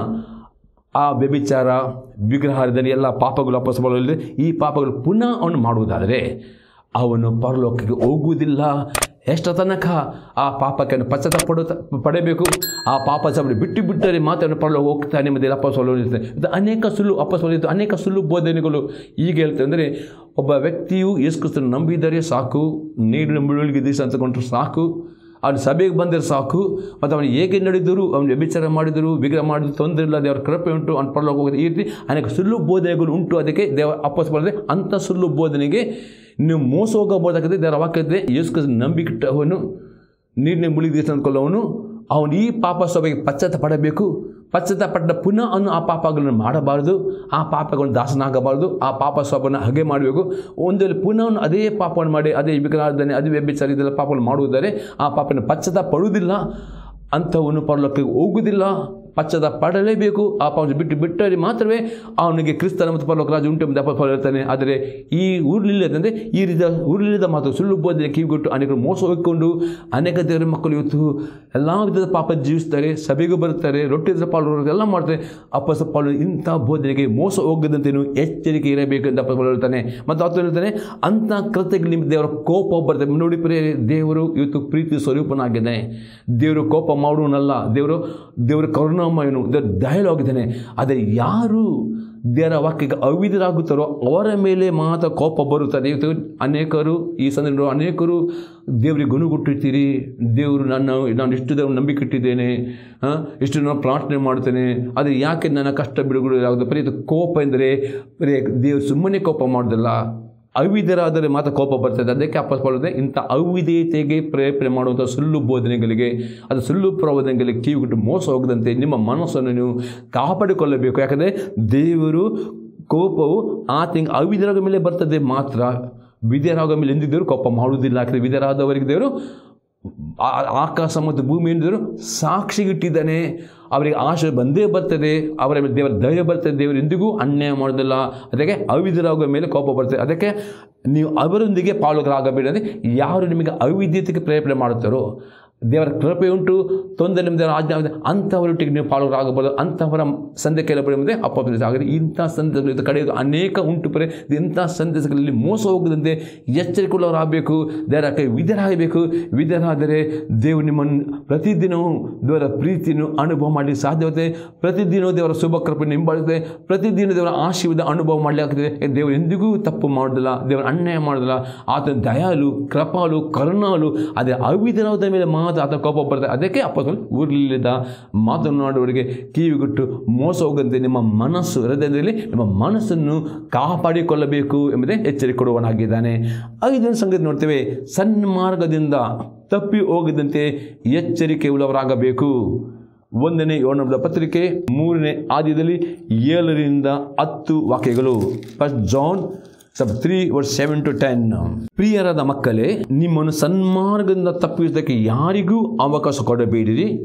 ಆ ವ್ಯಭಿಚಾರ ವಿಗ್ರಹಾರದಲ್ಲಿ ಎಲ್ಲ ಪಾಪಗಳು ಅಪಸ್ಬಲವಿಲ್ಲದೆ ಈ ಪಾಪಗಳು ಪುನಃ ಅವನು ಮಾಡುವುದಾದರೆ ಅವನು ಪರಲೋಕಕ್ಕೆ ಹೋಗುವುದಿಲ್ಲ ಎಷ್ಟ ತನಕ ಆ ಪಾಪಕ್ಕೆ ಅವನು ಪಶ್ಚಾತ್ತಾಪ ಪಡೋ ಪಡಬೇಕು ಆ ಪಾಪ ಸಬಡಿ ಬಿಟ್ಟು ಬಿಟ್ಟರೆ ಮಾತ್ರ ಅವನು ಪರಲೋಕ ಹೋಗ್ತಾನೆ ಎಂಬುದು ಅಪಸ್ವಲ ಇರ್ತದೆ ಇದು ಅನೇಕ ಸುಳ್ಳು ಅಪಸ್ವಲ ಇತ್ತು ಅನೇಕ ಸುಳ್ಳು ಬೋಧನೆಗಳು ಈಗ ಹೇಳ್ತೇವೆ ಅಂದರೆ ಒಬ್ಬ ವ್ಯಕ್ತಿಯು ಯೇಸು ಕ್ರಿಸ್ತನ ನಂಬಿದರೆ ಸಾಕು ನೀರಿನ ಮುಳುಗಿದ ದಿವಸ ಅಂತಕೊಂಡ್ರೆ ಸಾಕು ಅವನು ಸಭೆಗೆ ಬಂದರೆ ಸಾಕು ಮತ್ತು ಅವನು ಹೇಗೆ ನಡೆದರು ಅವನು ವ್ಯಭಿಚಾರ ಮಾಡಿದರು ವಿಗ್ರಹ ಮಾಡಿದ್ರು ತೊಂದರೆ ಇಲ್ಲ ದೇವರ ಕೃಪೆ ಉಂಟು ಅವ್ನು ಪರಲೋಕ ಹೋಗೋದು ಈ ರೀತಿ ಅನೇಕ ಸುಳ್ಳು ಬೋಧನೆಗಳು ಉಂಟು ಅದಕ್ಕೆ ದೇವ ಅಪ್ಪಸ್ ಬರದೆ ಅಂಥ ಸುಳ್ಳು ಬೋಧನೆಗೆ ನೀವು ಮೋಸ ಹೋಗಬಹುದಾಗಿದೆ ದೇವರ ವಾಕ್ಯದೆ ಯೇಸು ಕ್ರಿಸ್ತನ ನಂಬಿಕಿಟ್ಟವನು ನೀರಿನ ಮುಳುಗಿ ಅಂದ್ಕೊಳ್ಳೋವನು ಅವನು ಈ ಪಾಪ ಸಭೆಗೆ ಪಶ್ಚಾತ್ತಾಪ ಪಡಬೇಕು ಪಶ್ಚಾತ್ತಾಪ ಪಟ್ಟ ಪುನಃ ಅವನು ಆ ಪಾಪಗಳನ್ನು ಮಾಡಬಾರದು ಆ ಪಾಪಗಳನ್ನು ದಾಸನಾಗಬಾರದು ಆ ಪಾಪ ಸ್ವಭಾವನ ಹಾಗೆ ಮಾಡಬೇಕು ಒಂದು ವೇಳೆ ಪುನಃ ಅವನು ಅದೇ ಪಾಪವನ್ನು ಮಾಡಿ ಅದೇ ವಿಗ್ರಹದನೆ ಅದೇ ವ್ಯಭಿಚಾರ ಇದೆಲ್ಲ ಪಾಪವನ್ನು ಮಾಡುವುದರೆ ಆ ಪಾಪನ ಪಶ್ಚಾತ್ತಾಪ ಪಡುವುದಿಲ್ಲ ಅಂಥವನು ಪರಲೋಕಕ್ಕೆ ಹೋಗುವುದಿಲ್ಲ ಪಶ್ಚಾತ್ತಾಪ ಪಡಲೇಬೇಕು ಆ ಪಾಪ ಬಿಟ್ಟು ಬಿಟ್ಟರೆ ಮಾತ್ರವೇ ಅವನಿಗೆ ಕ್ರಿಸ್ತನ ಮತ್ತು ಪರಲೋಕ ರಾಜ ಉಂಟು ಎಂಬ ಫಲ ಹೇಳ್ತಾನೆ ಆದರೆ ಈ ಊರ್ಲಿಲ್ಲದಂದರೆ ಈ ರೀತಿಯ ಊರ್ಲಿಲ್ಲದ ಮಾತು ಸುಳ್ಳು ಬೋಧನೆ ಕಿವಿಗೊಟ್ಟು ಅನೇಕರು ಮೋಸ ಹೋಗಿಕೊಂಡು ಅನೇಕ ದೇವರ ಮಕ್ಕಳು ಇವತ್ತು ಎಲ್ಲ ವಿಧದ ಪಾಪ ಜೀವಿಸ್ತಾರೆ ಸಭೆಗೂ ಬರುತ್ತಾರೆ ರೊಟ್ಟಿ ಪಾಲು ಎಲ್ಲ ಮಾಡ್ತಾರೆ ಅಪ್ಪಸ ಪಾಲು ಇಂಥ ಬೋಧನೆಗೆ ಮೋಸ ಹೋಗದಂತೆ ನೀವು ಎಚ್ಚರಿಕೆ ಇರಬೇಕು ಅಂತ ಅಪ್ಪ ಹೇಳ್ತಾನೆ ಮತ್ತು ಆತ ಹೇಳ್ತಾನೆ ಅಂಥ ಕೃತ್ಯಗಳು ನಿಮ್ಮ ದೇವರ ಕೋಪ ಬರ್ತದೆ ನೋಡಿ ಪ್ರಿಯ ದೇವರು ಇವತ್ತು ಪ್ರೀತಿ ಸ್ವರೂಪನಾಗಿದ್ದಾನೆ ದೇವರು ಕೋಪ ಮಾಡುವನಲ್ಲ ದೇವರು ದೇವರ ಕರುಣಾಮಯನು ದೇವರು ದಯಲಾಗಿದ್ದಾನೆ ಆದರೆ ಯಾರು ದೇವರ ವಾಕ್ಯಕ್ಕೆ ಅವಿಧರಾಗುತ್ತಾರೋ ಅವರ ಮೇಲೆ ಮಾತ್ರ ಕೋಪ ಬರುತ್ತದೆ ಇವತ್ತು ಅನೇಕರು ಈ ಸಂದರ್ಭ ಅನೇಕರು ದೇವರಿಗೆ ಗುಣಗುಟ್ಟಿರ್ತೀರಿ ದೇವರು ನನ್ನ ನಾನು ಇಷ್ಟು ದೇವ್ರ ನಂಬಿಕೆ ಇಟ್ಟಿದ್ದೇನೆ ಆ, ಇಷ್ಟು ನಾನು ಪ್ರಾರ್ಥನೆ ಮಾಡ್ತೇನೆ ಆದರೆ ಯಾಕೆ ನನ್ನ ಕಷ್ಟ ಬಿಡುಗಡೆ ಆಗೋದು ಬರೀ ಇದು ಕೋಪ ಎಂದರೆ ಬರೀ ದೇವರು ಸುಮ್ಮನೆ ಕೋಪ ಮಾಡೋದಲ್ಲ ಅವಿಧರಾದರೆ ಮಾತ್ರ ಕೋಪ ಬರ್ತದೆ ಅದಕ್ಕೆ ಅಪ್ಪ ಬರುತ್ತೆ ಇಂಥ ಅವಿಧೇಯತೆಗೆ ಪ್ರೇರಣೆ ಮಾಡುವಂಥ ಸುಳ್ಳು ಬೋಧನೆಗಳಿಗೆ ಅದು ಸುಳ್ಳು ಪ್ರಬೋಧನೆಗಳಿಗೆ ಕಿವಿಗಿಟ್ಟು ಮೋಸ ಹೋಗದಂತೆ ನಿಮ್ಮ ಮನಸ್ಸನ್ನು ನೀವು ಕಾಪಾಡಿಕೊಳ್ಳಬೇಕು ಯಾಕಂದರೆ ದೇವರು ಕೋಪವು ಆತನಿಗೆ ಅವಿಧರಾಗ ಮೇಲೆ ಬರ್ತದೆ ಮಾತ್ರ ವಿಧೇಯರಾಗ ಮೇಲೆ ಎಂದಿದ್ದರು ದೇವರು ಕೋಪ ಮಾಡುವುದಿಲ್ಲ ಯಾಕಂದರೆ ವಿಧೇಯರಾದವರಿಗೆ ದೇವರು ಆ- ಆಕಾಶ ಮತ್ತು ಭೂಮಿಯನ್ನು ದೇವರು ಸಾಕ್ಷಿಗಿಟ್ಟಿದ್ದಾನೆ ಅವರಿಗೆ ಆಶೆ ಬಂದೇ ಬರ್ತದೆ ಅವರ ಮೇಲೆ ದೇವರ ದಯ ಬರ್ತದೆ ದೇವರು ಎಂದಿಗೂ ಅನ್ಯಾಯ ಮಾಡೋದಿಲ್ಲ ಅದಕ್ಕೆ ಅವಿಧರಾಗುವ ಮೇಲೆ ಕೋಪ ಬರ್ತದೆ ಅದಕ್ಕೆ ನೀವು ಅವರೊಂದಿಗೆ ಪಾಲುಗಾರಾಗಬೇಡಿ ಅಂದರೆ ಯಾರು ನಿಮಗೆ ಅವಿದ್ಯತೆಗೆ ಪ್ರೇರಣೆ ಮಾಡುತ್ತಾರೋ ದೇವರ ಕೃಪೆ ಉಂಟು ತೊಂದರೆ ನಿಮ್ಮ ದೇವರ ಆಜ್ಞೆ ಆಗಿದೆ ಅಂಥವರೊಟ್ಟಿಗೆ ನೀವು ಪಾಲುಗಾರಾಗಬಹುದು ಅಂಥವರ ಸಂದೆ ಕೇಳಬೇಡಿ ಅಪ್ಪ ಆಗಿದೆ ಇಂಥ ಸಂದೇಶಗಳು ಇದು ಕಡೆಯದು ಅನೇಕ ಉಂಟು ಪರೆ ಇಂಥ ಸಂದೇಶಗಳಲ್ಲಿ ಮೋಸ ಹೋಗದಂತೆ ಎಚ್ಚರಿಕೊಳ್ಳೋರಾಗಬೇಕು ದೇವರ ಕೈ ವಿಧರಾಗಬೇಕು ವಿಧರಾದರೆ ದೇವರು ನಿಮ್ಮನ್ನು ಪ್ರತಿದಿನವೂ ದೇವರ ಪ್ರೀತಿಯನ್ನು ಅನುಭವ ಮಾಡಲಿಕ್ಕೆ ಸಾಧ್ಯವಾಗುತ್ತೆ ಪ್ರತಿದಿನ ದೇವರ ಶುಭ ಕೃಪೆ ಹಿಂಬಾಲಿಸುತ್ತೆ ಪ್ರತಿದಿನ ದೇವರ ಆಶೀರ್ವಾದ ಅನುಭವ ಮಾಡಲಿಕ್ಕಾಗ್ತದೆ ದೇವರು ಎಂದಿಗೂ ತಪ್ಪು ಮಾಡೋದಿಲ್ಲ ದೇವರ ಅನ್ಯಾಯ ಮಾಡೋದಿಲ್ಲ ಆತನ ದಯಾಲು ಕೃಪಾಲು ಕರುಣಾಲು ಅದೇ ಅವಿಧರಾದ ಮೇಲೆ ಮಾತ್ರ ಆತ ಕೋಪ ಬರ್ತದೆ ಅದಕ್ಕೆ ಅಪ್ಪಗಳು ಊರ್ಲಿಲ್ಲದ ಮಾತನಾಡುವವರಿಗೆ ಕಿವಿಗೊಟ್ಟು ಮೋಸ ಹೋಗದಂತೆ ನಿಮ್ಮ ಮನಸ್ಸು ಹೃದಯದಲ್ಲಿ ನಿಮ್ಮ ಮನಸ್ಸನ್ನು ಕಾಪಾಡಿಕೊಳ್ಳಬೇಕು ಎಂಬುದೇ ಎಚ್ಚರಿಕೆ ಕೊಡುವನಾಗಿದ್ದಾನೆ ಐದನೇ ಸಂಗತಿ ನೋಡ್ತೇವೆ ಸನ್ಮಾರ್ಗದಿಂದ ತಪ್ಪಿ ಹೋಗದಂತೆ ಎಚ್ಚರಿಕೆ ಉಳ್ಳವರಾಗಬೇಕು ಒಂದನೇ ಯೋಣದ ಪತ್ರಿಕೆ ಮೂರನೇ ಆದ್ಯದಲ್ಲಿ ಏಳರಿಂದ ಹತ್ತು ವಾಕ್ಯಗಳು first John sub three verse seven to ten ಪ್ರಿಯರಾದ ಮಕ್ಕಳೇ ನಿಮ್ಮನ್ನು ಸನ್ಮಾರ್ಗದಿಂದ ತಪ್ಪಿಸೋದಕ್ಕೆ ಯಾರಿಗೂ ಅವಕಾಶ ಕೊಡಬೇಡಿರಿ